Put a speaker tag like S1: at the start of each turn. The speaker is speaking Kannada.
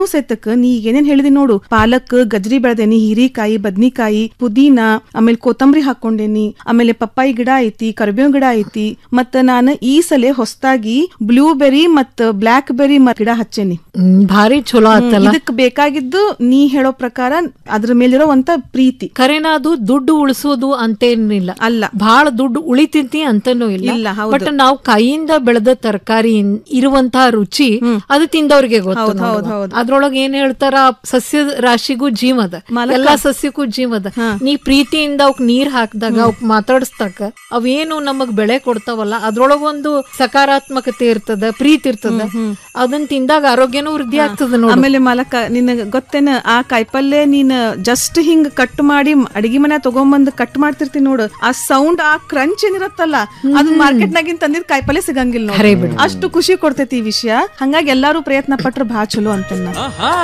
S1: ಸೆತ್ತಕ್ ನೀ ಏನೇನ್ ಹೇಳಿದಿ ನೋಡು ಪಾಲಕ್ ಗಜ್ರಿ ಬೆಳೆದೇನಿ ಹೀರಿಕಾಯಿ ಬದ್ನಿಕಾಯಿ ಪುದೀನ ಆಮೇಲೆ ಕೊತ್ತಂಬರಿ ಹಾಕೊಂಡೇನಿ ಆಮೇಲೆ ಪಪ್ಪಾಯಿ ಗಿಡ ಐತಿ ಕರಿಬೇವ್ ಗಿಡ ಐತಿ ಮತ್ತ ನಾನು ಈ ಸಲ ಹೊಸದಾಗಿ ಬ್ಲೂಬೆರಿ ಮತ್ತ ಬ್ಲಾಕ್ ಬೆರಿ ಗಿಡ ಹಚ್ಚೇನಿ
S2: ಹ್ಮ್, ಭಾರಿ ಚಲೋ ಆತಲ್ಲ
S1: ಇದಕ್ ಬೇಕಾಗಿದ್ದು ನೀ ಹೇಳೋ ಪ್ರಕಾರ ಅದ್ರ ಮೇಲಿರೋವಂತ ಪ್ರೀತಿ
S2: ಖರೇನ ಅದು ದುಡ್ಡು ಉಳಿಸೋದು ಅಂತೇನಿಲ್ಲ
S1: ಅಲ್ಲ
S2: ಬಹಳ ದುಡ್ಡು ಉಳಿತೈತಿ ಅಂತನೂ
S1: ಇಲ್ಲ,
S2: ಇಲ್ಲ
S1: ಹೌದು.
S2: ಬಟ್ ನಾವು ಕೈಯಿಂದ ಬೆಳೆದ ತರಕಾರಿ ಇರುವಂತಹ ರುಚಿ ಅದು ತಿಂದವ್ರಿಗೆ ಗೊತ್ತು
S1: ಹೌದು,
S2: ನೋಡುವ.
S1: ಹೌದು, ಹೌದು.
S2: ಅದ್ರೊಳಗ ಏನ್ ಹೇಳ್ತಾರ ಸಸ್ಯ ರಾಶಿಗೂ ಜೀವದ
S1: ಮಾಲಕ.
S2: ಎಲ್ಲಾ ಸಸ್ಯಕ್ಕೂ ಜೀವದ ನೀ ಪ್ರೀತಿಯಿಂದ ಅವಕ್ ನೀರ್ ಹಾಕಿದಾಗ ಅವಕ್ ಮಾತಾಡಿಸ್ದಾಗ ಅವೇನು ನಮಗ್ ಬೆಳೆ ಕೊಡ್ತಾವಲ್ಲ ಅದ್ರೊಳಗೊಂದು ಸಕಾರಾತ್ಮಕತೆ ಇರ್ತದ ಪ್ರೀತಿ ಇರ್ತದ ಅದನ್ನ ತಿಂದಾಗ ಆರೋಗ್ಯನೂ ವೃದ್ಧಿ ಆಗ್ತದ ನೋಡಿ
S1: ಆಮೇಲೆ ಮಾಲಕ ನಿನಗ ಗೊತ್ತೇನ ಆ ಕಾಯಿಪಲ್ಲೆ ನೀನ್ ಜಸ್ಟ್ ಹಿಂಗ್ ಕಟ್ ಮಾಡಿ ಅಡಿಗೆ ಮನೆ ತಗೊಂಬಂದ್ ಕಟ್ ಮಾಡ್ತಿರ್ತಿ ನೋಡು ಆ ಸೌಂಡ್ ಆ ಕ್ರಂಚ್ ಏನಿರತ್ತಲ್ಲ ಅದು ಮಾರ್ಕೆಟ್ ನಾಗಿನ್ ತಂದಿದ್ ಕಾಯಿಪಲ್ಲೆ ಸಿಗಂಗಿಲ್ಲ ನೋಡು.
S2: ಖರೆ ಬಿಡು.
S1: ಅಷ್ಟು ಖುಷಿ ಕೊಡ್ತೈತಿ ಈ ವಿಷಯ ಹಂಗಾಗಿ ಎಲ್ಲಾರು ಪ್ರಯತ್ನ ಪಟ್ರ ಬಹಳ ಚಲೋ ಅಂತ